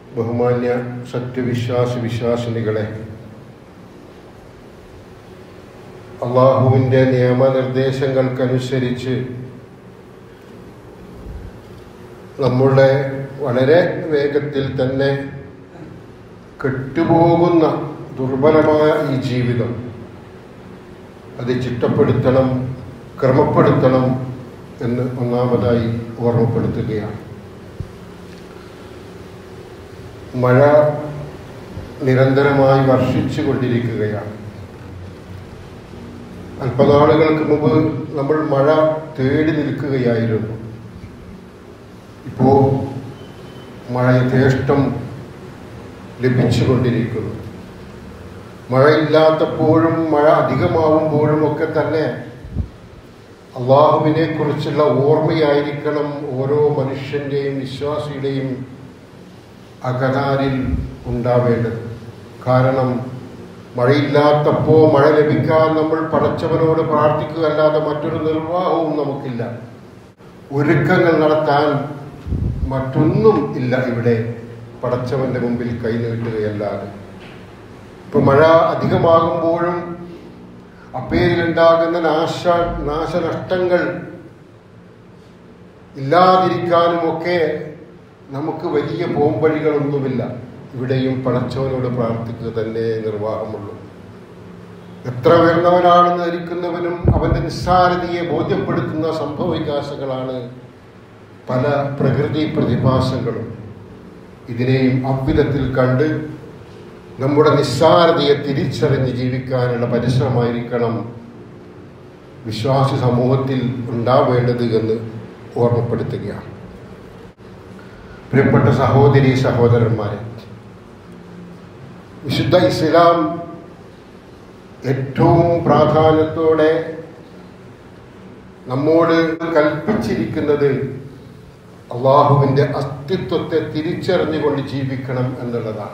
ബഹുമാന്യ സത്യവിശ്വാസി വിശ്വാസിനികളെ അള്ളാഹുവിൻ്റെ നിയമനിർദ്ദേശങ്ങൾക്കനുസരിച്ച് നമ്മുടെ വളരെ വേഗത്തിൽ തന്നെ കെട്ടുപോകുന്ന ദുർബലമായ ഈ ജീവിതം അത് ചിട്ടപ്പെടുത്തണം ക്രമപ്പെടുത്തണം എന്ന് ഒന്നാമതായി ഓർമ്മപ്പെടുത്തുകയാണ് മഴ നിരന്തരമായി വർഷിച്ചു കൊണ്ടിരിക്കുകയാണ് അല്പനാളുകൾക്ക് മുമ്പ് നമ്മൾ മഴ തേടി നിൽക്കുകയായിരുന്നു ഇപ്പോ മഴ യഥേഷ്ടം ലഭിച്ചുകൊണ്ടിരിക്കുന്നു മഴയില്ലാത്തപ്പോഴും മഴ അധികമാവുമ്പോഴും ഒക്കെ തന്നെ അള്ളാഹുവിനെ കുറിച്ചുള്ള ഓർമ്മയായിരിക്കണം ഓരോ മനുഷ്യന്റെയും വിശ്വാസിയുടെയും അകതാരിൽ ഉണ്ടാവേണ്ടത് കാരണം മഴയില്ലാത്തപ്പോ മഴ ലഭിക്കാൻ നമ്മൾ പടച്ചവനോട് പ്രാർത്ഥിക്കുക അല്ലാതെ മറ്റൊരു നിർവാഹവും നമുക്കില്ല ഒരുക്കങ്ങൾ നടത്താൻ മറ്റൊന്നും ഇല്ല ഇവിടെ പടച്ചവന്റെ മുമ്പിൽ കൈനീട്ടുകയല്ലാതെ ഇപ്പൊ മഴ അധികമാകുമ്പോഴും അപ്പേരിലുണ്ടാകുന്ന നാശ നാശനഷ്ടങ്ങൾ ഇല്ലാതിരിക്കാനുമൊക്കെ നമുക്ക് വലിയ പോംവഴികളൊന്നുമില്ല ഇവിടെയും പടച്ചവനോട് പ്രാർത്ഥിക്കുക തന്നെ നിർവാഹമുള്ളൂ എത്ര ഉയർന്നവനാണെന്ന് ധരിക്കുന്നവനും അവന്റെ നിസ്സാരതയെ ബോധ്യപ്പെടുത്തുന്ന സംഭവ വികാസങ്ങളാണ് പല പ്രകൃതി പ്രതിഭാസങ്ങളും ഇതിനെയും അவ்விധത്തിൽ കണ്ട് നമ്മുടെ നിസ്സാരതയെ തിരിച്ചറിഞ്ഞ് ജീവിക്കാനുള്ള പരിശ്രമമായിരിക്കണം വിശ്വാസി സമൂഹത്തിൽ ഉണ്ടാവേണ്ടത് എന്ന് ഓർമ്മപ്പെടുത്തുകയാണ് പ്രിയപ്പെട്ട സഹോദരി സഹോദരന്മാരെ വിശുദ്ധ ഇസ്ലാം ഏറ്റവും പ്രാധാന്യത്തോടെ നമ്മോട് കൽപ്പിച്ചിരിക്കുന്നത് അള്ളാഹുവിന്റെ അസ്തിത്വത്തെ തിരിച്ചറിഞ്ഞുകൊണ്ട് ജീവിക്കണം എന്നുള്ളതാണ്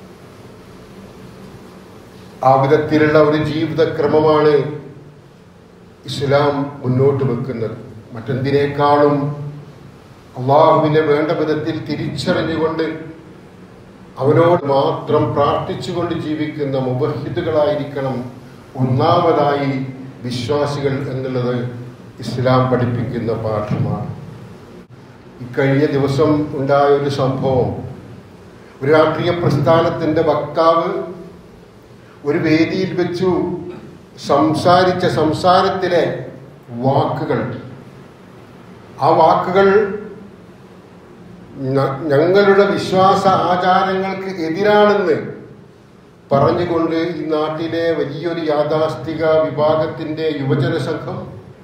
ആ വിധത്തിലുള്ള ഒരു ജീവിതക്രമമാണ് ഇസ്ലാം മുന്നോട്ട് വെക്കുന്നത് മറ്റെന്തിനേക്കാളും അള്ളാഹുവിനെ വേണ്ട വിധത്തിൽ തിരിച്ചറിഞ്ഞുകൊണ്ട് അവനോട് മാത്രം പ്രാർത്ഥിച്ചുകൊണ്ട് ജീവിക്കുന്ന മുബഹിദുകളായിരിക്കണം ഒന്നാമതായി വിശ്വാസികൾ എന്നുള്ളത് ഇസ്ലാം പഠിപ്പിക്കുന്ന പാഠമാണ് ഇക്കഴിഞ്ഞ ദിവസം ഉണ്ടായ ഒരു സംഭവം ഒരു രാഷ്ട്രീയ പ്രസ്ഥാനത്തിന്റെ വക്താവ് ഒരു വേദിയിൽ വെച്ചു സംസാരിച്ച സംസാരത്തിലെ വാക്കുകൾ ആ വാക്കുകൾ ഞങ്ങളുടെ വിശ്വാസ ആചാരങ്ങൾക്ക് എതിരാണെന്ന് പറഞ്ഞുകൊണ്ട് ഈ നാട്ടിലെ വലിയൊരു യാഥാസ്ഥിക വിഭാഗത്തിന്റെ യുവജന സംഘം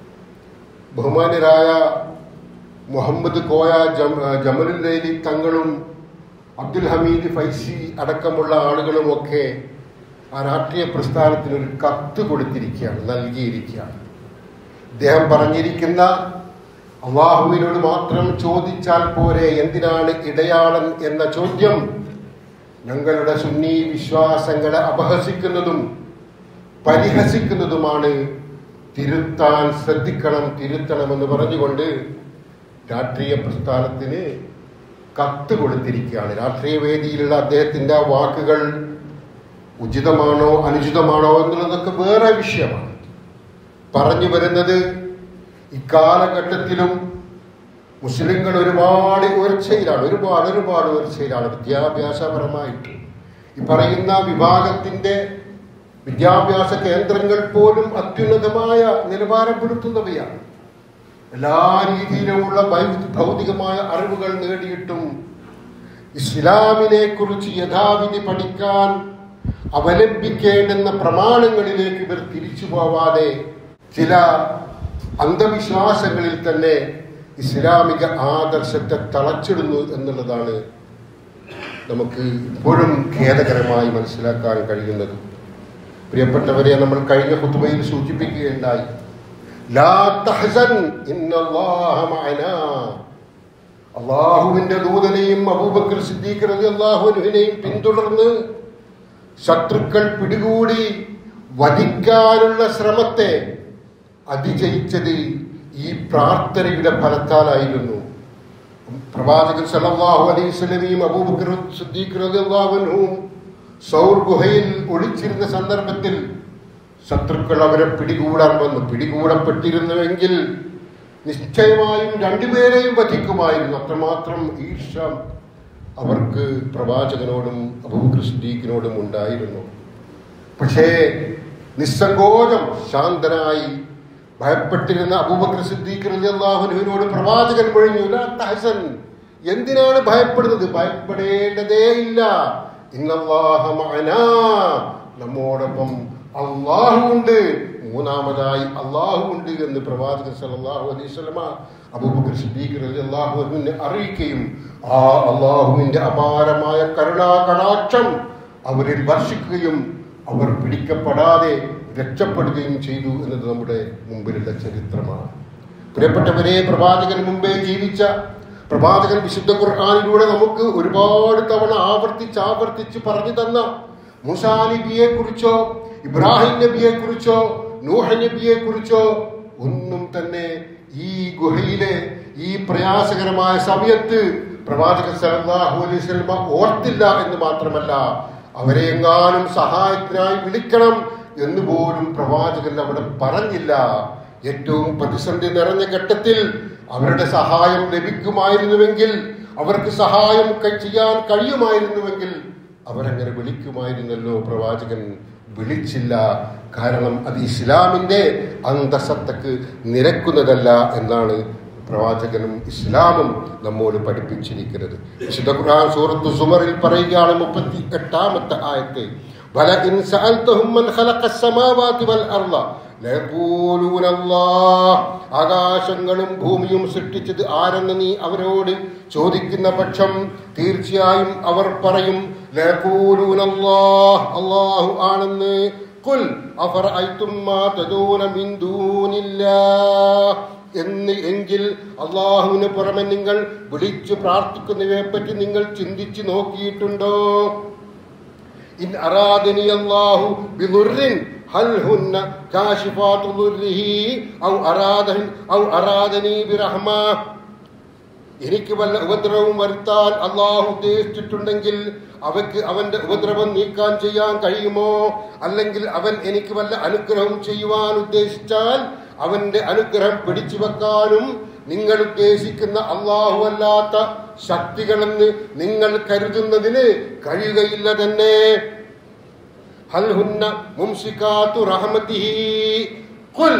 ബഹുമാനരായ മുഹമ്മദ് കോയ ജമലുല്ലൈലി തങ്ങളും അബ്ദുൽ ഹമീദ് ഫൈസി അടക്കമുള്ള ആളുകളുമൊക്കെ ആ രാഷ്ട്രീയ പ്രസ്ഥാനത്തിന് ഒരു കത്ത് കൊടുത്തിരിക്കുകയാണ് നൽകിയിരിക്കുകയാണ് അദ്ദേഹം പറഞ്ഞിരിക്കുന്ന അള്ളാഹുവിനോട് മാത്രം ചോദിച്ചാൽ പോരെ എന്തിനാണ് ഇടയാളൻ എന്ന ചോദ്യം ഞങ്ങളുടെ സുന്നി വിശ്വാസങ്ങളെ അപഹസിക്കുന്നതും പരിഹസിക്കുന്നതുമാണ് തിരുത്താൻ ശ്രദ്ധിക്കണം തിരുത്തണമെന്ന് പറഞ്ഞുകൊണ്ട് രാഷ്ട്രീയ പ്രസ്ഥാനത്തിന് കത്ത് കൊടുത്തിരിക്കുകയാണ് രാഷ്ട്രീയ വേദിയിലുള്ള അദ്ദേഹത്തിന്റെ ആ വാക്കുകൾ ഉചിതമാണോ അനുചിതമാണോ എന്നുള്ളതൊക്കെ വേറെ വിഷയമാണ് പറഞ്ഞു വരുന്നത് ഇക്കാലഘട്ടത്തിലും മുസ്ലിങ്ങൾ ഒരുപാട് ഉയർച്ചയിലാണ് ഒരുപാട് ഒരുപാട് ഉയർച്ചയിലാണ് വിദ്യാഭ്യാസപരമായിട്ട് ഈ പറയുന്ന വിഭാഗത്തിന്റെ വിദ്യാഭ്യാസ കേന്ദ്രങ്ങൾ പോലും അത്യുന്നതമായ നിലവാരം പുലർത്തുന്നവയാണ് എല്ലാ രീതിയിലുമുള്ള ഭൗതികമായ അറിവുകൾ നേടിയിട്ടും ഇസ്ലാമിനെ കുറിച്ച് യഥാവിധി പഠിക്കാൻ അവലംബിക്കേണ്ടുന്ന പ്രമാണങ്ങളിലേക്ക് ഇവർ തിരിച്ചു പോവാതെ ചില അന്ധവിശ്വാസങ്ങളിൽ തന്നെ ഇസ്ലാമിക ആദർശത്തെ തളച്ചിടുന്നു എന്നുള്ളതാണ് നമുക്ക് ഇപ്പോഴും ഖേദകരമായി മനസ്സിലാക്കാൻ കഴിയുന്നത് പ്രിയപ്പെട്ടവരെ നമ്മൾ കഴിഞ്ഞ കുത്തുബയിൽ സൂചിപ്പിക്കുകയുണ്ടായി ലാ തഹ്സൻ ഇന്നല്ലാഹ മഅനാ അള്ളാഹുവിന്റെ ദൂതനെയും അബൂബക്കർ സിദ്ദീഖ് റളി അള്ളാഹുവിനെയും പിന്തുടർന്ന് ശത്രുക്കൾ പിടികൂടി വധിക്കാനുള്ള ശ്രമത്തെ അതിജയിച്ചത് ഈ പ്രാർത്ഥനയുടെ ഫലത്താലായിരുന്നു പ്രവാചകൻ സല്ലല്ലാഹു അലൈഹി വസല്ലമയും അബൂബക്കർ സിദ്ദീഖ് റളിയല്ലാഹു അൻഹും സൗർ ഗുഹയിൽ ഒളിച്ചിരുന്ന സന്ദർഭത്തിൽ ശത്രുക്കൾ അവരെ പിടികൂടാൻ വന്നു പിടികൂടപ്പെട്ടിരുന്നുവെങ്കിൽ നിശ്ചയമായും രണ്ടുപേരെയും വധിക്കുമായിരുന്നു അത്രമാത്രം ഈർഷ അവർക്ക് പ്രവാചകനോടും അബൂബക്കർ സിദ്ദീഖിനോടും ഉണ്ടായിരുന്നു പക്ഷേ നിസ്സങ്കോചം ശാന്തനായി ഭയപ്പെട്ടിരുന്ന അബൂബക്കർ സിദ്ദീഖ് റളിയല്ലാഹുവിനോട് പ്രവാചകൻ മുഴിഞ്ഞു "ലാ തഹ്സൻ." എന്തിനാണ് ഭയപ്പെടുന്നത് ഭയപ്പെടേണ്ടതേ ഇല്ല ഇന്നല്ലാഹ മഅനാ. നമ്മോടൊപ്പം അള്ളാഹു ഉണ്ട് മൂന്നാമതായി അള്ളാഹു ഉണ്ട് എന്ന് പ്രവാചകൻ സല്ലല്ലാഹു അലൈഹി വസല്ലമ അബൂബക്കർ സിദ്ദീഖ് റളിയല്ലാഹു അൻഹുവിനെ അറിയിക്കുകയും ആ അള്ളാഹുവിന്റെ അപാരമായ കരുണാ കടാക്ഷം അവരിൽ വർഷിക്കുകയും അവർ പിടിക്കപ്പെടാതെ രക്ഷപ്പെടുകയും ചെയ്തു എന്നത് നമ്മുടെ മുമ്പിലുള്ള ചരിത്രമാണ് പ്രിയപ്പെട്ടവരെ പ്രവാചകന് മുമ്പേ ജീവിച്ച പ്രവാചകൻ വിശുദ്ധ ഖുർആാനിലൂടെ നമുക്ക് ഒരുപാട് തവണ ആവർത്തിച്ച് ആവർത്തിച്ച് പറഞ്ഞു തന്ന മൂസാ നബിയെ കുറിച്ചോ ഇബ്രാഹിം നബിയെ കുറിച്ചോ നൂഹ നബിയെ കുറിച്ചോ ഒന്നും തന്നെ ഈ ഗുഹയിലെ ഈ പ്രയാസകരമായ സമയത്ത് പ്രവാചകൻ സല്ലല്ലാഹു അലൈഹി വസല്ലമ ഓർത്തില്ല എന്ന് മാത്രമല്ല അവരെ എങ്ങാനും സഹായത്തിനായി വിളിക്കണം എന്ന് പോലും പ്രവാചകൻ അവിടെ പറഞ്ഞില്ല ഏറ്റവും പ്രതിസന്ധി നിറഞ്ഞ ഘട്ടത്തിൽ അവരുടെ സഹായം ലഭിക്കുമായിരുന്നുവെങ്കിൽ അവർക്ക് സഹായം ക- ചെയ്യാൻ കഴിയുമായിരുന്നുവെങ്കിൽ അവരങ്ങനെ വിളിക്കുമായിരുന്നല്ലോ പ്രവാചകൻ വിളിച്ചില്ല കാരണം അത് ഇസ്ലാമിന്റെ അന്തസത്തക്ക് നിരക്കുന്നതല്ല എന്നാണ് പ്രവാചകനും ഇസ്ലാമും നമ്മോട് പഠിപ്പിച്ചിരിക്കുന്നത് വിശുദ്ധ ഖുർആൻ സൂറത്ത് സുമറിൽ പറയുകയാണ് മുപ്പത്തി എട്ടാമത്തെ ആയത്ത് ولئن سألتهم من خلق السماوات والأرض ലയഖൂലൂന അല്ലാഹ്. ആകാശങ്ങളും ഭൂമിയും സൃഷ്ടിച്ചത് ആരെന്ന് നീ അവരോട് ചോദിക്കുന്ന പക്ഷം തീർച്ചയായും അവർ പറയും ലയഖൂലൂന അല്ലാഹ്. അല്ലാഹു ആണെന്ന് കുൽ അഫറഅയ്തും മാ തദൂന മിൻ ദൂനില്ലാഹ് എന്ന് എങ്കിൽ അള്ളാഹുവിന് പുറമെ നിങ്ങൾ വിളിച്ചു പ്രാർത്ഥിക്കുന്നവയെ പറ്റി നിങ്ങൾ ചിന്തിച്ചു നോക്കിയിട്ടുണ്ടോ ഇൻ അറാദനി അല്ലാഹു ബിദുർരിൻ ഹൽ ഹുന്ന കാശിഫാതു ദുർരിഹി ഔ അറാദൻ ഔ അറാദനി ബിറഹ്മ എനിക്ക് വല്ല ഉപദ്രവവും വരുത്താൻ അള്ളാഹു ഉദ്ദേശിച്ചിട്ടുണ്ടെങ്കിൽ അവയ്ക്ക് അവന്റെ ഉപദ്രവം നീക്കാൻ ചെയ്യാൻ കഴിയുമോ അല്ലെങ്കിൽ അവൻ എനിക്ക് വല്ല അനുഗ്രഹം ചെയ്യുവാൻ ഉദ്ദേശിച്ചാൽ അവന്റെ അനുഗ്രഹം പിടിച്ചു വെക്കാനും നിങ്ങൾ ഉദ്ദേശിക്കുന്ന അള്ളാഹു അല്ലാത്ത ശക്തികളെന്ന് നിങ്ങൾ കരുതുന്നതിന് കഴിയുകയില്ല തന്നെ ഹൽ ഹുന്ന മുംസികാത്തു റഹ്മതിഹി ഖുൽ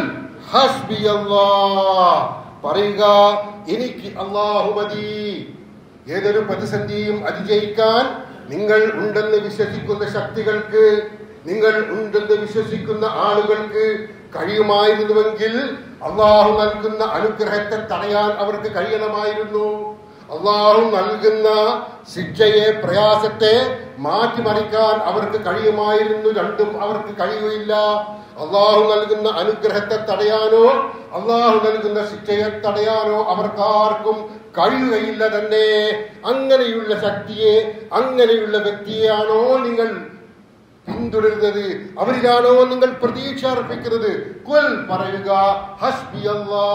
ഹസ്ബിയല്ലാഹ് പറയുക എനിക്ക് അല്ലാഹു മതി ഏതൊരു പ്രതിസന്ധിയും അതിജയിക്കാൻ നിങ്ങൾ ഉണ്ടെന്ന് വിശ്വസിക്കുന്ന ശക്തികൾക്ക് നിങ്ങൾ ഉണ്ടെന്ന് വിശ്വസിക്കുന്ന ആളുകൾക്ക് കഴിയുമായിരുന്നുവെങ്കിൽ അള്ളാഹു നൽകുന്ന അനുഗ്രഹത്തെ തടയാൻ അവർക്ക് കഴിയണമായിരുന്നു അള്ളാഹു നൽകുന്ന ശിക്ഷയെ പ്രയാസത്തെ മാറ്റിമറിക്കാൻ അവർക്ക് കഴിയുമായിരുന്നു രണ്ടും അവർക്ക് കഴിയുകയില്ല അള്ളാഹു നൽകുന്ന അനുഗ്രഹത്തെ തടയാനോ അള്ളാഹു നൽകുന്ന ശിക്ഷയെ തടയാനോ അവർക്കാർക്കും കഴിയുകയില്ല തന്നെ അങ്ങനെയുള്ള ശക്തിയെ അങ്ങനെയുള്ള വ്യക്തിയെയാണോ നിങ്ങൾ പിന്തുടരുന്നത് അവരിലാണോ നിങ്ങൾ പ്രതീക്ഷ അർപ്പിക്കുന്നത് കുൽ പറയുക ഹസ്ബി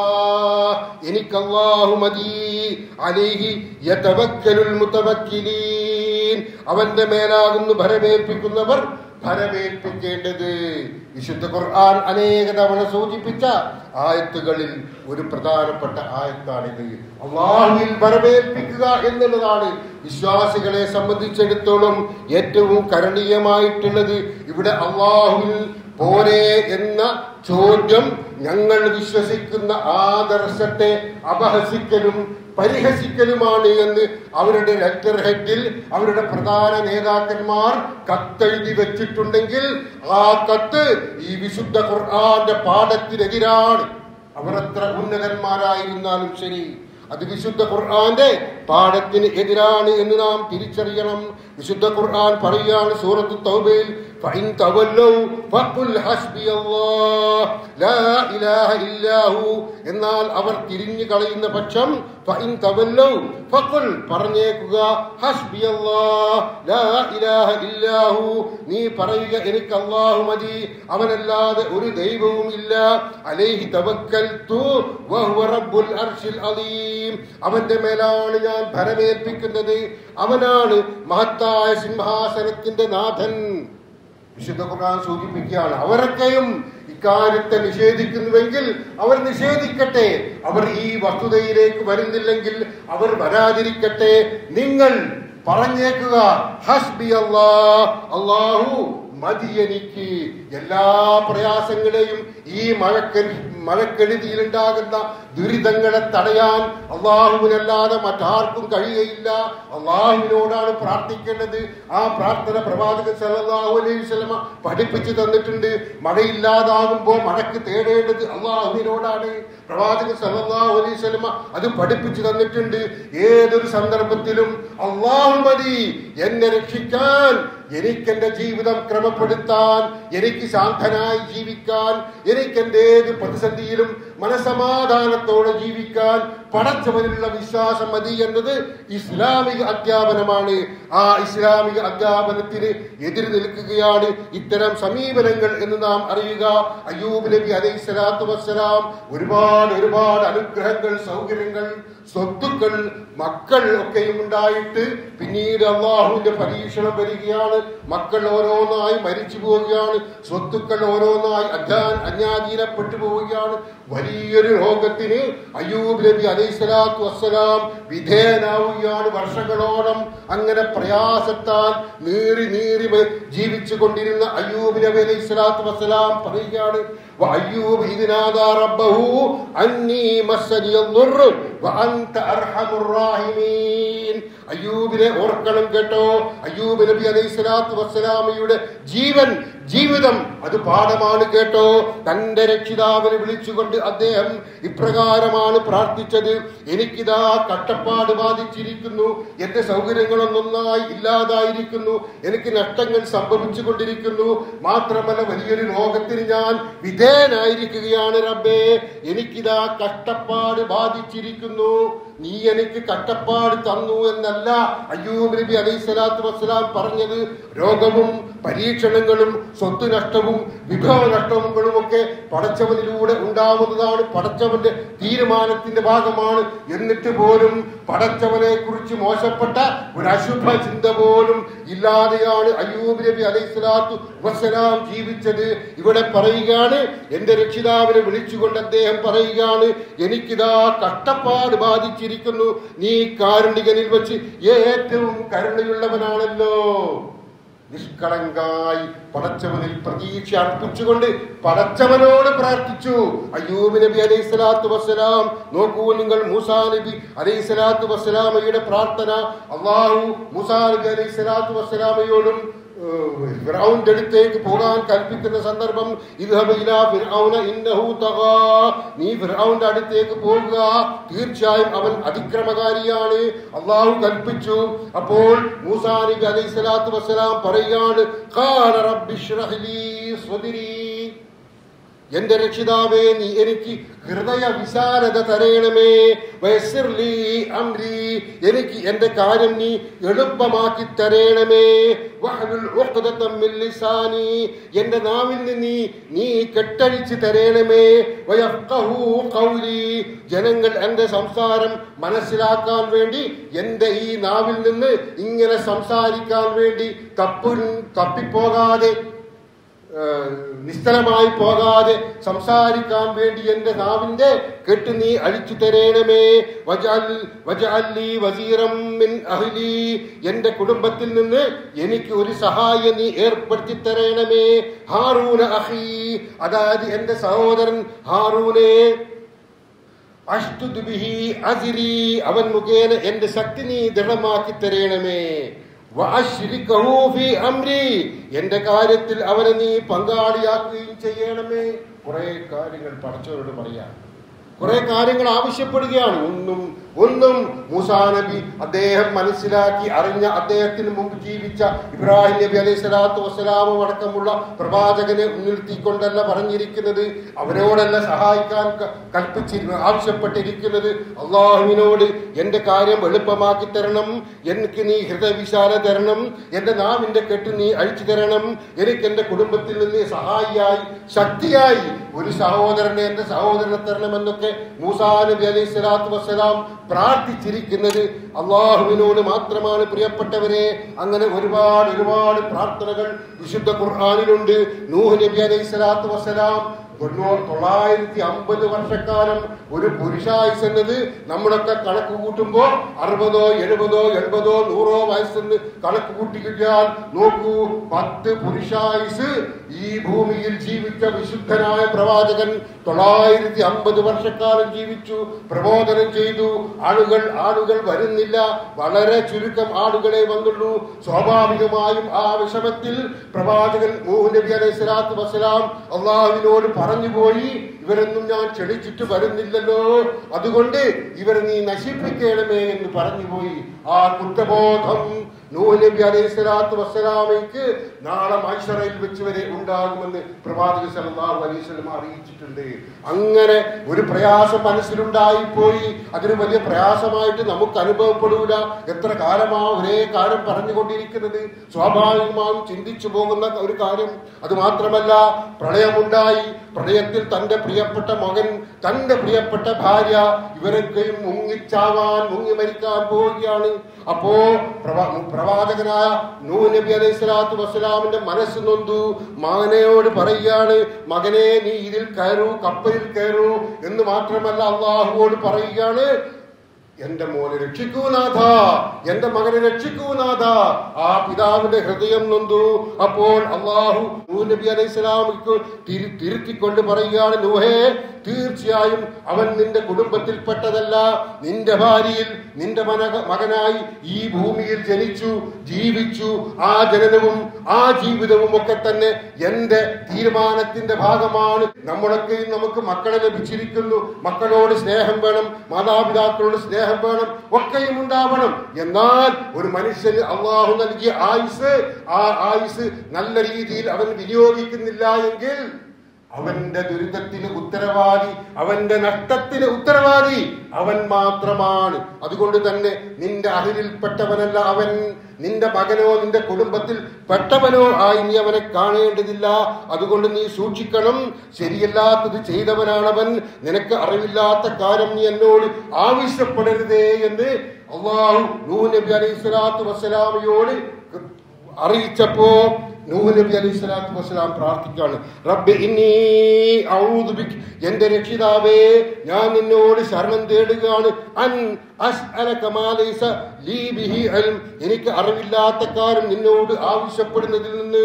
എനിക്ക് അല്ലാഹു മതി അലൈഹി യതവക്കലുൽ മുതവക്കിലീൻ അവന്റെ മേലാകുന്നു ഭരമേൽപ്പിക്കുന്നവർ ഭരമേൽപ്പിക്കേണ്ടത് വിശുദ്ധ ഖുർആൻ അനേക തവണ സൂചിപ്പിച്ച ആയത്തുകളിൽ ഒരു പ്രധാനപ്പെട്ട ആയത്താണിത് അള്ളാഹുവിൽ ഭരമേൽപ്പിക്കുക എന്നുള്ളതാണ് വിശ്വാസികളെ സംബന്ധിച്ചിടത്തോളം ഏറ്റവും കരണീയമായിട്ടുള്ളത് ഇവിടെ അള്ളാഹുവിൽ പോരെ എന്ന ചോദ്യം ഞങ്ങൾ വിശ്വസിക്കുന്ന ആദർശത്തെ അപഹസിക്കലും പരിഹസിക്കലുമാണ് എന്ന് അവരുടെ ലെറ്റർ ഹെഡിൽ അവരുടെ പ്രധാന നേതാക്കന്മാർ കത്തെഴുതി വെച്ചിട്ടുണ്ടെങ്കിൽ ആ കത്ത് ഈ വിശുദ്ധ ഖുർആന്റെ പാഠത്തിനെതിരാണ് അവർ എത്ര ഉന്നതന്മാരായിരുന്നാലും ശരി അത് വിശുദ്ധ ഖുർആന്റെ പാഠത്തിന് എതിരാണ് എന്ന് നാം തിരിച്ചറിയണം വിശുദ്ധ ഖുർആൻ പറയുകയാണ് സൂറത്ത് തൗബയിൽ فإن تولوا فقل حسبي الله لا إله إلا هو എന്നാൽ അവർ തിരിഞ്ഞു കളയുന്ന പക്ഷം فإن تولوا فقل പറഞ്ഞേക്കുക حسبي الله لا إله إلا هو നീ പറയുക എനിക്ക് അല്ലാഹു മതി അവനല്ലാതെ ഒരു ദൈവവും ഇല്ല അലൈഹി തവക്കൽതു വഹുവ റബ്ബുൽ അർശിൽ അലീം അവന്റെ മേലാണ് ഞാൻ ഞാൻ ഭരമേൽപ്പിക്കുന്നത് അവനാണ് മഹത്തായ സിംഹാസനത്തിന്റെ നാഥൻ വിശുദ്ധ ഖുർആൻ സൂചിപ്പിക്കുകയാണ് അവരൊക്കെയും ഇക്കാര്യത്തെ നിഷേധിക്കുന്നുവെങ്കിൽ അവർ നിഷേധിക്കട്ടെ അവർ ഈ വസ്തുതയിലേക്ക് വരുന്നില്ലെങ്കിൽ അവർ വരാതിരിക്കട്ടെ നിങ്ങൾ പറഞ്ഞേക്കുക ഹസ്ബി അല്ലാ അള്ളാഹു മതി എനിക്ക് എല്ലാ പ്രയാസങ്ങളെയും ഈ മഴക്കെഴി മഴക്കെടുതിയിലുണ്ടാകുന്ന ദുരിതങ്ങളെ തടയാൻ അള്ളാഹുവിനല്ലാതെ മറ്റാർക്കും കഴിയുകയില്ല അള്ളാഹുവിനോടാണ് പ്രാർത്ഥിക്കേണ്ടത് ആ പ്രാർത്ഥന പ്രവാചകൻ സല്ലല്ലാഹു അലൈഹി വസല്ലമ പഠിപ്പിച്ചു തന്നിട്ടുണ്ട് മഴയില്ലാതാകുമ്പോൾ മഴക്ക് തേടേണ്ടത് അള്ളാഹുവിനോടാണ് പ്രവാചകൻ സല്ലല്ലാഹു അലൈഹി വസല്ലമ അത് പഠിപ്പിച്ചു തന്നിട്ടുണ്ട് ഏതൊരു സന്ദർഭത്തിലും അള്ളാഹു മതി എന്നെ രക്ഷിക്കാൻ എനിക്ക് എന്റെ ജീവിതം ക്രമപ്പെടുത്താൻ എനിക്ക് ശാന്തനായി ജീവിക്കാൻ എനിക്ക് എന്റെ ഏത് പ്രതിസന്ധിയിലും മനസമാധാനത്തോടെ ജീവിക്കാൻ പടച്ചവനിലുള്ള വിശ്വാസം മതി എന്നത് ഇസ്ലാമിക അധ്യാപനമാണ് ആ ഇസ്ലാമിക അധ്യാപനത്തിന് എതിര് നിൽക്കുകയാണ് ഇത്തരം സമീപനങ്ങൾ എന്ന് നാം അറിയുക അയ്യൂബ് നബി അലൈഹി സ്വലാത്തു വസ്സലാം ഒരുപാട് ഒരുപാട് അനുഗ്രഹങ്ങൾ സൗകര്യങ്ങൾ സ്വത്തുക്കൾ മക്കൾ ഒക്കെയും ഉണ്ടായിട്ട് പിന്നീട് അള്ളാഹുവിന്റെ പരീക്ഷണം വരികയാണ് മക്കൾ ഓരോന്നായി മരിച്ചു പോവുകയാണ് സ്വത്തുക്കൾ ഓരോന്നായി അജ്ഞാൻ അജ്ഞാധീനപ്പെട്ടു പോവുകയാണ് വലിയൊരു രോഗത്തിന് അയ്യൂബ് നബി അലൈഹി സ്വലാത്തു വസ്സലാം വിധേയനാവുകയാണ് വർഷങ്ങളോളം അങ്ങനെ പ്രയാസത്താൽ നീറി നീറി വ- ജീവിച്ചു കൊണ്ടിരുന്ന അയ്യൂബ് നബി അലൈഹി സ്വലാത്തു വസ്സലാം പറയുകയാണ് وأيوب إذ نادى ربه أني مسني الضر وأنت أرحم الراحمين അയ്യൂബിനെ ഓർക്കണം കേട്ടോ അയ്യൂബ് നബി അലൈഹി സ്വലാത്തു വസ്സലാമയുടെ ജീവൻ ജീവിതം അത് പാഠമാണ് കേട്ടോ തന്റെ രക്ഷിതാവിനെ വിളിച്ചുകൊണ്ട് അദ്ദേഹം ഇപ്രകാരമാണ് പ്രാർത്ഥിച്ചത് എനിക്കിതാ കട്ടപ്പാട് ബാധിച്ചിരിക്കുന്നു എന്റെ സൗകര്യങ്ങളൊന്നൊന്നായി ഇല്ലാതായിരിക്കുന്നു എനിക്ക് നഷ്ടങ്ങൾ സംഭവിച്ചു കൊണ്ടിരിക്കുന്നു മാത്രമല്ല വലിയൊരു രോഗത്തിന് ഞാൻ വിധേയനായിരിക്കുകയാണ് റബ്ബേ എനിക്കിതാ കഷ്ടപ്പാട് ബാധിച്ചിരിക്കുന്നു നീ എനിക്ക് കട്ടപ്പാട് തന്നു എന്നല്ല അയ്യൂബ് നബി അലൈഹി സ്വലാത്തു വസ്സലാം പറഞ്ഞത് രോഗവും പരീക്ഷണങ്ങളും സ്വത്ത് നഷ്ടവും വിഭവ നഷ്ടങ്ങളും ഒക്കെ പടച്ചവനിലൂടെ ഉണ്ടാവുന്നതാണ് പടച്ചവന്റെ തീരുമാനത്തിന്റെ ഭാഗമാണ് എന്നിട്ട് പോലും പടച്ചവനെ കുറിച്ച് മോശപ്പെട്ട ഒരു അശുഭ ചിന്ത പോലും ഇല്ലാതെയാണ് അയ്യൂബ് നബി അലൈഹി സ്വലാത്തു വസ്സലാം ജീവിച്ചത് ഇവിടെ പറയുകയാണ് എന്റെ രക്ഷിതാവിനെ വിളിച്ചുകൊണ്ട് അദ്ദേഹം പറയുകയാണ് എനിക്കിതാ കഷ്ടപ്പാട് ബാധിച്ചിരിക്കുന്നു നീ കാരുണികനിൽ വെച്ച് ഏറ്റവും കരുണയുള്ളവനാണല്ലോ നിഷ്കളങ്കായി പടച്ചവനിൽ പ്രതീക്ഷ അർപ്പിച്ചുകൊണ്ട് പടച്ചവനോട് പ്രാർത്ഥിച്ചു അയ്യൂബ് നബി അലൈഹി സ്വലാത്തു വസ്സലാം നോക്കൂ നിങ്ങൾ മൂസാ നബി അലൈഹി സ്വലാത്തു വസ്സലാമയുടെ പ്രാർത്ഥന അള്ളാഹു മൂസാ നബി അലൈഹി സ്വലാത്തു വസ്സലാമയോടും ഏഹ്, ഫിർഔന്റെ അടുത്തേക്ക് പോകാൻ കൽപ്പിക്കുന്ന സന്ദർഭം ഇദ്ഹബ് ഇലാ ഫിർഔന ഇന്നഹു തഗാ നീ ഫിർഔന്റെ അടുത്തേക്ക് പോകുക തീർച്ചയായും അവൻ അതിക്രമകാരിയാണ് അള്ളാഹു കൽപ്പിച്ചു അപ്പോൾ മൂസാ നബി അലൈഹി സ്വലാത്തു വസ്സലാം പറയുകയാണ് ഖാല റബ്ബി ഇശ്റഹ് ലീ സ്വദ്രി എന്റെ രക്ഷിതാവേ നീ എനിക്ക് ഹൃദയ വിശാലത തരയണമേ വയസ്സിർ ലീ അംരി എനിക്ക് എന്റെ കാര്യം നീ എളുപ്പമാക്കി തരയണമേ വഹ്ലുൽ ഉഖ്ദതം മിൻ ലിസാനി എന്റെ നാവിൽ നിന്ന് നീ നീ കെട്ടഴിച്ച് തരയണമേ വയഫ്ഖഹു ഖൗലി ജനങ്ങൾ എന്റെ സംസാരം മനസ്സിലാക്കാൻ വേണ്ടി എന്റെ ഈ നാവിൽ നിന്ന് ഇങ്ങനെ സംസാരിക്കാൻ വേണ്ടി തപ്പു തപ്പിപ്പോകാതെ ഏഹ് നിശ്ചലമായി പോകാതെ സംസാരിക്കാൻ വേണ്ടി എന്റെ നാവിന്റെ കെട്ട് നീ അഴിച്ചു തരേണമേ വജഅൽ- വജഅല്ലി വസീറം മിൻ അഹ്ലി എന്റെ കുടുംബത്തിൽ നിന്ന് എനിക്ക് ഒരു സഹായം നീ ഏർപ്പെടുത്തി തരേണമേ ഹാറൂന അഹി അതായത് എന്റെ സഹോദരൻ ഹാറൂനെ അഷ്തുദ് ബിഹി അസിരി അവൻ മുഖേന എന്റെ ശക്തി നീ ദൃഢമാക്കി തരേണമേ വഅശ്രികഹു ഫീ അംരി എന്റെ കാര്യത്തിൽ അവനെ നീ പങ്കാളിയാക്കുകയും ചെയ്യണമേ കുറെ കാര്യങ്ങൾ പടച്ചവരോട് പറയാം കുറെ കാര്യങ്ങൾ ആവശ്യപ്പെടുകയാണ് ഒന്നും ഒന്നും മൂസാ നബി അദ്ദേഹം മനസ്സിലാക്കി അറിഞ്ഞ അദ്ദേഹത്തിന് മുമ്പ് ജീവിച്ച ഇബ്രാഹിം നബി അലൈഹി സ്വലാത്തു വസ്സലാമും അടക്കമുള്ള പ്രവാചകനെ മുൻനിർത്തിക്കൊണ്ടല്ല പറഞ്ഞിരിക്കുന്നത് അവരോടല്ല സഹായിക്കാൻ ക- കൽപ്പിച്ചിരുന്നു ആവശ്യപ്പെട്ടിരിക്കുന്നത് അള്ളാഹുവിനോട് എന്റെ കാര്യം എളുപ്പമാക്കി തരണം എനിക്ക് നീ ഹൃദയവിശാല തരണം എന്റെ നാവിന്റെ കെട്ട് നീ അഴിച്ചു തരണം എനിക്ക് എന്റെ കുടുംബത്തിൽ നിന്ന് സഹായിയായി ശക്തിയായി ഒരു സഹോദരനെ എന്റെ സഹോദരനെ തരണമെന്നൊക്കെ മൂസാ നബി അലൈഹി സ്വലാത്തു വസ്സലാം പ്രാർത്ഥിച്ചിരിക്കുന്നത് അള്ളാഹുവിനോട് മാത്രമാണ് പ്രിയപ്പെട്ടവരെ അങ്ങനെ ഒരുപാട് ഒരുപാട് പ്രാർത്ഥനകൾ വിശുദ്ധ ഖുർആാനിലുണ്ട് നൂഹ് നബി അലൈഹി സ്വലാത്തു വസ്സലാം തൊണ്ണൂറ് തൊള്ളായിരത്തി അമ്പത് വർഷക്കാലം ഒരു പുരുഷായുസ് എന്നത് നമ്മളൊക്കെ കണക്ക് കൂട്ടുമ്പോ അറുപതോ എഴുപതോ എൺപതോ നൂറോ വയസ്സെന്ന് കണക്ക് കൂട്ടിക്കിട്ടിയാൽ നോക്കൂ പത്ത് പുരുഷായുസ് ഈ ഭൂമിയിൽ ജീവിച്ച വിശുദ്ധനായ പ്രവാചകൻ തൊള്ളായിരത്തി അമ്പത് വർഷക്കാലം ജീവിച്ചു പ്രബോധനം ചെയ്തു ആളുകൾ ആളുകൾ വരുന്നില്ല വളരെ ചുരുക്കം ആളുകളെ വന്നുള്ളൂ സ്വാഭാവികമായും ആ വിഷമത്തിൽ പ്രവാചകൻ മൂഹ് നബി അലൈഹി സ്വലാത്തു വസ്സലാം അള്ളാഹുവിനോട് പറഞ്ഞുപോയി ഇവരൊന്നും ഞാൻ ക്ഷണിച്ചിട്ട് വരുന്നില്ലല്ലോ അതുകൊണ്ട് ഇവരെ നീ നശിപ്പിക്കണമേ എന്ന് പറഞ്ഞുപോയി ആ കുറ്റബോധം നൂഹ് നബി അലൈഹി സ്വലാത്തു വസ്സലാമയ്ക്ക് നാളെ മൈസറയിൽ വെച്ച് വരെ ഉണ്ടാകുമെന്ന് പ്രവാചക സല്ലല്ലാഹു അലൈഹി വസല്ലം അറിയിച്ചിട്ടുണ്ട് അങ്ങനെ ഒരു പ്രയാസം മനസ്സിലുണ്ടായി പോയി അതൊരു വലിയ പ്രയാസമായിട്ട് നമുക്ക് അനുഭവപ്പെടൂല എത്ര കാലമാ ഒരേ കാര്യം പറഞ്ഞുകൊണ്ടിരിക്കുന്നത് സ്വാഭാവികമായും ചിന്തിച്ചു പോകുന്ന ഒരു കാര്യം അത് മാത്രമല്ല പ്രളയമുണ്ടായി പ്രളയത്തിൽ തന്റെ പ്രിയപ്പെട്ട മകൻ തന്റെ പ്രിയപ്പെട്ട ഭാര്യ ഇവരൊക്കെയും മുങ്ങിച്ചാവാൻ മുങ്ങി മരിക്കാൻ പോവുകയാണ് അപ്പോ പ്രവാ- പ്രവാചകനായ നൂ നബി അലൈഹി സ്വലാത്തു വസ്സലാമിന്റെ മനസ്സ് നൊന്തു മകനയോട് പറയുകയാണ് മകനെ നീ ഇതിൽ കയറൂ കപ്പലിൽ കയറൂ എന്ന് മാത്രമല്ല അള്ളാഹുവോട് പറയുകയാണ് എന്റെ മോനെ രക്ഷിക്കൂ നാഥ എന്റെ മകനെ രക്ഷിക്കൂ നാഥ ആ പിതാവിന്റെ ഹൃദയം നൊന്തു അപ്പോൾ അള്ളാഹു നൂഹ് നബി അലൈഹി സ്വലാമിക്ക് തിരു തിരുത്തിക്കൊണ്ട് പറയുകയാണ് നൂഹേ തീർച്ചയായും അവൻ നിന്റെ കുടുംബത്തിൽപ്പെട്ടതല്ല നിന്റെ ഭാര്യയിൽ നിന്റെ മനക മകനായി ഈ ഭൂമിയിൽ ജനിച്ചു ജീവിച്ചു ആ ജനനവും ആ ജീവിതവും ഒക്കെ തന്നെ എന്റെ തീരുമാനത്തിന്റെ ഭാഗമാണ് നമ്മളൊക്കെയും നമുക്ക് മക്കളെ ലഭിച്ചിരിക്കുന്നു മക്കളോട് സ്നേഹം വേണം മാതാപിതാക്കളോട് സ്നേഹം വേണം ഒക്കെയും ഉണ്ടാവണം എന്നാൽ ഒരു മനുഷ്യന് അള്ളാഹു നൽകിയ ആയുസ് ആ ആയുസ് നല്ല രീതിയിൽ അവൻ വിനിയോഗിക്കുന്നില്ല എങ്കിൽ അവന്റെ ദുരിതത്തിന് ഉത്തരവാദി അവന്റെ നഷ്ടത്തിന് ഉത്തരവാദി അവൻ മാത്രമാണ് അതുകൊണ്ട് തന്നെ നിന്റെ അഹിലിൽപ്പെട്ടവനല്ല അവൻ നിന്റെ മകനോ നിന്റെ കുടുംബത്തിൽ പെട്ടവനോ ആയി നീ അവനെ കാണേണ്ടതില്ല അതുകൊണ്ട് നീ സൂക്ഷിക്കണം ശരിയല്ലാത്തത് ചെയ്തവനാണവൻ നിനക്ക് അറിവില്ലാത്ത കാര്യം നീ എന്നോട് ആവശ്യപ്പെടരുതേ എന്ന് അള്ളാഹു നൂ നബി അലൈഹി സ്വലാത്തു വസ്സലാമയോട് അറിയിച്ചപ്പോ നൂഹ് നബി അലൈഹി സ്വലാത്തു വസ്സലാം പ്രാർത്ഥിക്കാണ് റബ്ബി ഇന്നി ഔദു ബിക് എന്റെ രക്ഷിതാവേ ഞാൻ നിന്നോട് ശരണം തേടുകയാണ് അൻ അസ്അലക മാ ലൈസ ലീ ബിഹി ഇൽം എനിക്ക് അറിവില്ലാത്ത കാര്യം നിന്നോട് ആവശ്യപ്പെടുന്നതിൽ നിന്ന്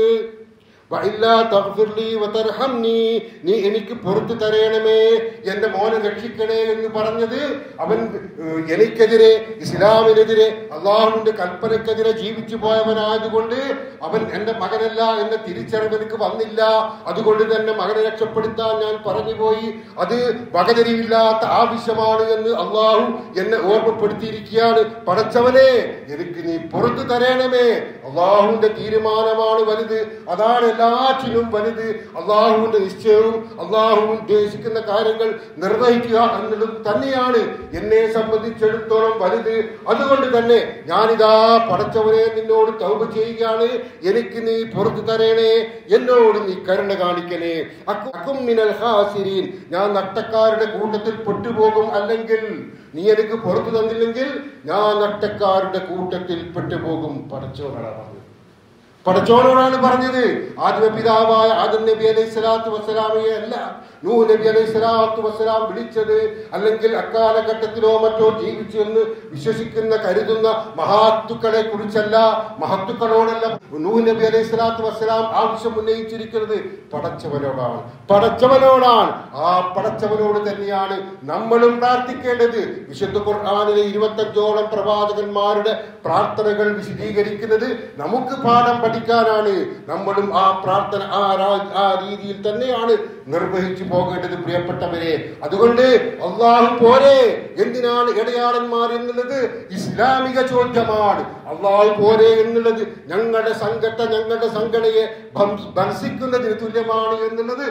വഇല്ലാ തഗ്ഫിർ ലീ വതർഹംനി നീ എനിക്ക് പുറത്തു തരയണമേ എന്റെ മോനെ രക്ഷിക്കണേ എന്ന് പറഞ്ഞത് അവൻ ഏഹ്, എനിക്കെതിരെ ഇസ്ലാമിനെതിരെ അള്ളാഹുവിന്റെ കൽപ്പനക്കെതിരെ ജീവിച്ചു പോയവനായതുകൊണ്ട് അവൻ എന്റെ മകനല്ല എന്ന തിരിച്ചറിവ് എനിക്ക് വന്നില്ല അതുകൊണ്ട് തന്നെ മകനെ രക്ഷപ്പെടുത്താൻ ഞാൻ പറഞ്ഞു പോയി അത് വകതിരിവില്ലാത്ത ആവശ്യമാണ് എന്ന് അള്ളാഹു എന്നെ ഓർമ്മപ്പെടുത്തിയിരിക്കുകയാണ് പടച്ചവനെ എനിക്ക് നീ പുറത്തു തരയണമേ അള്ളാഹുവിന്റെ തീരുമാനമാണ് വലുത് അതാണ് എല്ലാറ്റിനും വലുത് അള്ളാഹുവിന്റെ നിശ്ചയവും അള്ളാഹു ഉദ്ദേശിക്കുന്ന കാര്യങ്ങൾ നിർവഹിക്കുക എന്നുള്ളത് തന്നെയാണ് എന്നെ സംബന്ധിച്ചിടത്തോളം വലുത് അതുകൊണ്ട് തന്നെ ഞാനിതാ പടച്ചവനെ നിന്നോട് തൗബ ചെയ്യുകയാണ് എനിക്ക് നീ പുറത്തു തരേണേ എന്നോട് നീ കരുണ കാണിക്കണേ അക്കു- അക്കും മിനൽ ഹാസിരീൻ ഞാൻ നട്ടക്കാരുടെ കൂട്ടത്തിൽ പെട്ടുപോകും അല്ലെങ്കിൽ നീ എനിക്ക് പുറത്തു തന്നില്ലെങ്കിൽ ഞാൻ നട്ടക്കാരുടെ കൂട്ടത്തിൽ പെട്ടുപോകും പടച്ചോനാണ് പറഞ്ഞത് പടച്ചോനോടാണ് പറഞ്ഞത് ആദ്യ പിതാവായ ആദം നബി അലൈഹി സ്വലാത്തു വസ്സലാമയെ അല്ല നൂ നബി അലൈഹി സ്വലാത്തു വസ്സലാം വിളിച്ചത് അല്ലെങ്കിൽ അക്കാലഘട്ടത്തിലോ മറ്റോ ജീവിച്ചു എന്ന് വിശ്വസിക്കുന്ന കരുതുന്ന മഹാത്തുക്കളെ കുറിച്ചല്ല മഹത്തുക്കളോടല്ല നൂ നബി അലൈഹി സ്വലാത്തു വസ്സലാം ആവശ്യം ഉന്നയിച്ചിരിക്കുന്നത് പടച്ചവനോടാണ് പടച്ചവനോടാണ് ആ പടച്ചവനോട് തന്നെയാണ് നമ്മളും പ്രാർത്ഥിക്കേണ്ടത് വിശുദ്ധ ഖുർആാനിലെ ഇരുപത്തഞ്ചോളം പ്രവാചകന്മാരുടെ പ്രാർത്ഥനകൾ വിശദീകരിക്കുന്നത് നമുക്ക് പാഠം പഠിക്കാനാണ് നമ്മളും ആ പ്രാർത്ഥന ആ രാ- ആ രീതിയിൽ തന്നെയാണ് നിർവഹിച്ചു പോകേണ്ടത് പ്രിയപ്പെട്ടവരെ അതുകൊണ്ട് അള്ളാഹു പോരെ എന്തിനാണ് ഇടയാളന്മാർ എന്നുള്ളത് ഇസ്ലാമിക ചോദ്യമാണ് അള്ളാഹു പോരെ എന്നുള്ളത് ഞങ്ങളുടെ സംഘട്ട ഞങ്ങളുടെ സംഘടനയെ ഭംസ്- ഭർസിക്കുന്നതിന് തുല്യമാണ് എന്നുള്ളത്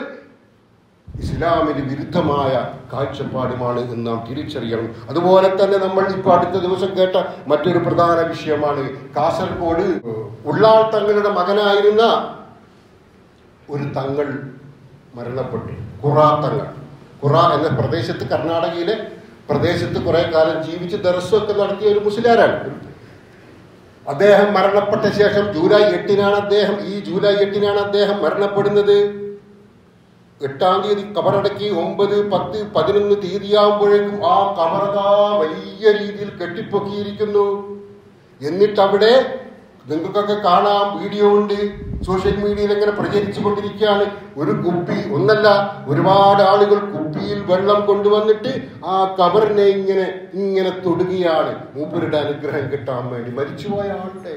ഇസ്ലാമിന് വിരുദ്ധമായ കാഴ്ചപ്പാടുമാണ് എന്ന് നാം തിരിച്ചറിയണം അതുപോലെ തന്നെ നമ്മൾ ഇപ്പോൾ അടുത്ത ദിവസം കേട്ട മറ്റൊരു പ്രധാന വിഷയമാണ് കാസർഗോഡ് ഉള്ളാൾ തങ്ങളുടെ മകനായിരുന്ന ഒരു തങ്ങൾ മരണപ്പെട്ടു ഖുറ തങ്ങൾ ഖുറ എന്ന പ്രദേശത്ത് കർണാടകയിലെ പ്രദേശത്ത് കുറെ കാലം ജീവിച്ച് ദർശമൊക്കെ നടത്തിയ ഒരു മുസ്ലിയാരാണ് അദ്ദേഹം മരണപ്പെട്ട ശേഷം ജൂലൈ എട്ടിനാണ് അദ്ദേഹം ഈ ജൂലൈ എട്ടിനാണ് അദ്ദേഹം മരണപ്പെടുന്നത് എട്ടാം തീയതി കബറടക്കി ഒമ്പത് പത്ത് പതിനൊന്ന് തീയതിയാകുമ്പോഴേക്കും ആ കബറതാ വലിയ രീതിയിൽ കെട്ടിപ്പൊക്കിയിരിക്കുന്നു എന്നിട്ട് അവിടെ നിങ്ങൾക്കൊക്കെ കാണാം വീഡിയോ ഉണ്ട് സോഷ്യൽ മീഡിയയിൽ എങ്ങനെ പ്രചരിച്ചു കൊണ്ടിരിക്കുകയാണ് ഒരു കുപ്പി ഒന്നല്ല ഒരുപാട് ആളുകൾ കുപ്പിയിൽ വെള്ളം കൊണ്ടുവന്നിട്ട് ആ കബറിനെ ഇങ്ങനെ ഇങ്ങനെ തൊടുകയാണ് മൂപ്പരുടെ അനുഗ്രഹം കിട്ടാൻ വേണ്ടി മരിച്ചുപോയ ആളുടെ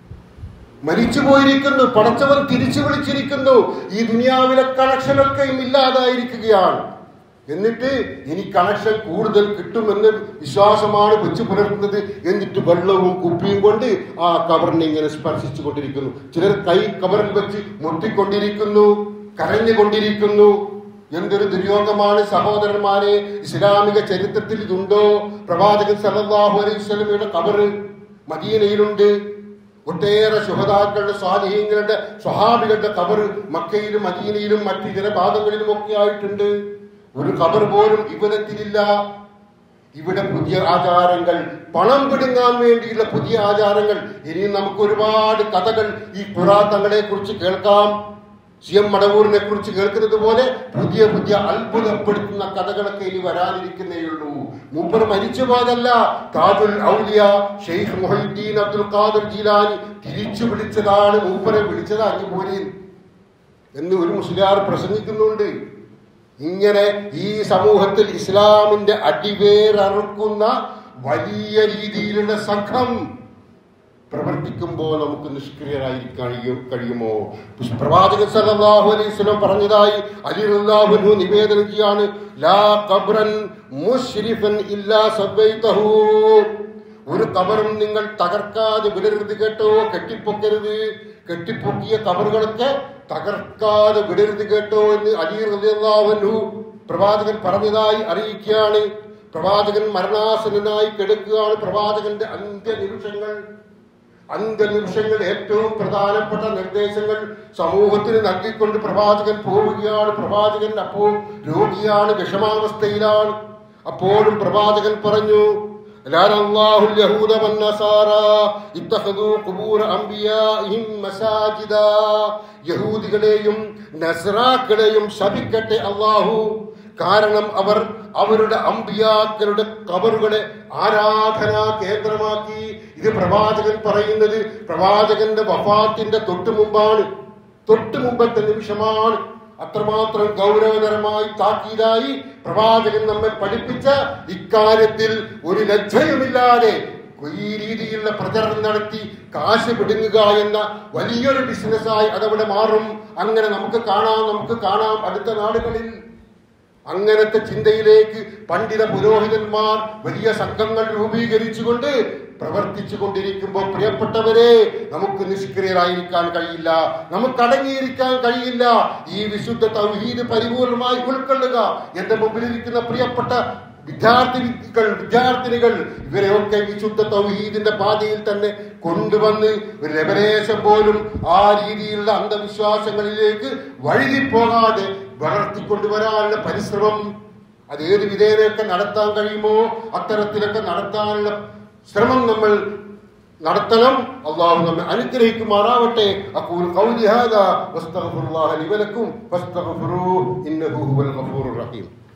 മരിച്ചു പോയിരിക്കുന്നു പടച്ചവൻ തിരിച്ചു വിളിച്ചിരിക്കുന്നു ഈ ദുനിയാവിലെ കണക്ഷനൊക്കെയും ഇല്ലാതായിരിക്കുകയാണ് എന്നിട്ട് ഇനി കണക്ഷൻ കൂടുതൽ കിട്ടുമെന്ന് വിശ്വാസമാണ് വെച്ച് പുലർത്തുന്നത് എന്നിട്ട് വെള്ളവും കുപ്പിയും കൊണ്ട് ആ കബറിനെ ഇങ്ങനെ സ്പർശിച്ചു കൊണ്ടിരിക്കുന്നു ചിലർ കൈ കബറിൽ വെച്ച് മുട്ടിക്കൊണ്ടിരിക്കുന്നു കരഞ്ഞുകൊണ്ടിരിക്കുന്നു എന്തൊരു ദുര്യോഗമാണ് സഹോദരന്മാരെ ഇസ്ലാമിക ചരിത്രത്തിൽ ഇതുണ്ടോ പ്രവാചകൻ സല്ലല്ലാഹു അലൈഹി വസല്ലമയുടെ കബറ് മദീനയിലുണ്ട് ഒട്ടേറെ ശുഹതാക്കളുടെ സ്വാധീനങ്ങളുടെ സ്വഹാബികളുടെ കബർ മക്കയിലും മദീനയിലും മറ്റു ചില ഭാഗങ്ങളിലും ഒക്കെ ആയിട്ടുണ്ട് ഒരു കബർ പോലും ഇവിടത്തിലില്ല ഇവിടെ പുതിയ ആചാരങ്ങൾ പണം പിടുങ്ങാൻ വേണ്ടിയുള്ള പുതിയ ആചാരങ്ങൾ ഇനിയും നമുക്ക് ഒരുപാട് കഥകൾ ഈ പുറാത്തങ്ങളെ കുറിച്ച് കേൾക്കാം സി എം മടവൂരിനെ കുറിച്ച് കേൾക്കുന്നത് പോലെ പുതിയ പുതിയ അത്ഭുതപ്പെടുത്തുന്ന കഥകളൊക്കെ ഇനി വരാനിരിക്കുന്നേയുള്ളൂ മൂപ്പർ മരിച്ചു പോയതല്ല താജുൽ ഔലിയ ഷെയ്ഖ് മൊഹീദ്ദീൻ അബ്ദുൽ ഖാദർ ജീലാനി തിരിച്ചു വിളിച്ചതാണ് മൂപ്പരെ വിളിച്ചത് അങ്ങിപോരീൻ എന്ന് ഒരു മുസ്ലിയാർ പ്രസംഗിക്കുന്നുണ്ട് ഇങ്ങനെ ഈ സമൂഹത്തിൽ ഇസ്ലാമിന്റെ അടിവേററുക്കുന്ന വലിയ രീതിയിലുള്ള സംഘം പ്രവർത്തിക്കുമ്പോൾ നമുക്ക് നിഷ്ക്രിയരായിരിക്കാൻ കഴിയും കഴിയുമോ പ്രവാചകൻ സല്ലല്ലാഹു അലൈഹി വസല്ലം പറഞ്ഞതായി അലി റളിയല്ലാഹു അൻഹു നിവേദനം ചെയ്യാണ് ലാ ഖബ്റൻ മുശ്രിഫൻ ഇല്ലാ സബൈതഹു ഒരു കബറും നിങ്ങൾ തകർക്കാതെ വിടരുത് കേട്ടോ കെട്ടിപ്പൊക്കരുത് കെട്ടിപ്പൊക്കിയ കബറുകളൊക്കെ തകർക്കാതെ വിടരുത് കേട്ടോ എന്ന് അലി റളിയല്ലാഹു അൻഹു പ്രവാചകൻ പറഞ്ഞതായി അറിയിക്കുകയാണ് പ്രവാചകൻ മരണാസനായി കിടക്കുകയാണ് പ്രവാചകന്റെ അന്ത്യനിമിഷങ്ങൾ അന്ത്യനിമിഷങ്ങൾ ഏറ്റവും പ്രധാനപ്പെട്ട നിർദ്ദേശങ്ങൾ സമൂഹത്തിന് നൽകിക്കൊണ്ട് പ്രവാചകൻ പോവുകയാണ് പ്രവാചകൻ അപ്പോൾ രോഗിയാണ് വിഷമാവസ്ഥയിലാണ് അപ്പോഴും പ്രവാചകൻ പറഞ്ഞു لعن الله اليهود والنصارى اتخذوا قبور انبيائهم مساجدا യഹൂദികളെയും നസ്രാക്കളെയും ശപിക്കട്ടെ അള്ളാഹു കാരണം അവർ അവരുടെ അമ്പിയാക്കളുടെ കബറുകളെ ആരാധനാ കേന്ദ്രമാക്കി ഇത് പ്രവാചകൻ പറയുന്നത് പ്രവാചകന്റെ വഫാത്തിന്റെ തൊട്ടു മുമ്പാണ് തൊട്ടു മുമ്പത്തെ നിമിഷമാണ് അത്രമാത്രം ഗൗരവതരമായി താക്കീതായി പ്രവാചകൻ നമ്മെ പഠിപ്പിച്ച ഇക്കാര്യത്തിൽ ഒരു ലജ്ജയുമില്ലാതെ ഈ രീതിയിലുള്ള പ്രചരണം നടത്തി കാശ് പിടുങ്ങുക എന്ന വലിയൊരു ബിസിനസ്സായി അതവിടെ മാറും അങ്ങനെ നമുക്ക് കാണാം നമുക്ക് കാണാം അടുത്ത നാടുകളിൽ അങ്ങനത്തെ ചിന്തയിലേക്ക് പണ്ഡിത പുരോഹിതന്മാർ വലിയ സംഘങ്ങൾ രൂപീകരിച്ചുകൊണ്ട് പ്രവർത്തിച്ചു കൊണ്ടിരിക്കുമ്പോൾ പ്രിയപ്പെട്ടവരെ നമുക്ക് നിഷ്ക്രിയരായിരിക്കാൻ കഴിയില്ല നമുക്ക് അടങ്ങിയിരിക്കാൻ കഴിയില്ല ഈ വിശുദ്ധ തൗഹീദ് പരിപൂർണമായി ഉൾക്കൊള്ളുക എന്റെ മുമ്പിലിരിക്കുന്ന പ്രിയപ്പെട്ട വിദ്യാർത്ഥികൾ വിദ്യാർത്ഥിനികൾ ഇവരെയൊക്കെ വിശുദ്ധ തൗഹീദിന്റെ പാതയിൽ തന്നെ കൊണ്ടുവന്ന് ഒരു ലവലേശം പോലും ആ രീതിയിലുള്ള അന്ധവിശ്വാസങ്ങളിലേക്ക് വഴുതിപ്പോകാതെ വളർത്തിക്കൊണ്ടുവരാനുള്ള പരിശ്രമം അത് ഏത് വിധേയനൊക്കെ നടത്താൻ കഴിയുമോ അത്തരത്തിലൊക്കെ നടത്താനുള്ള ശ്രമം നമ്മൾ നടത്തണം അള്ളാഹു നമ്മെ അനുഗ്രഹിക്കുമാറാവട്ടെ അക്കൂൽ ഖൗലി ഹാദാ വസ്തഗ്ഫിറുല്ലാഹ ലി വലക്കും ഫസ്തഗ്ഫിറൂഹു ഇന്നഹു ഹുവൽ ഗഫൂറുർ റഹീം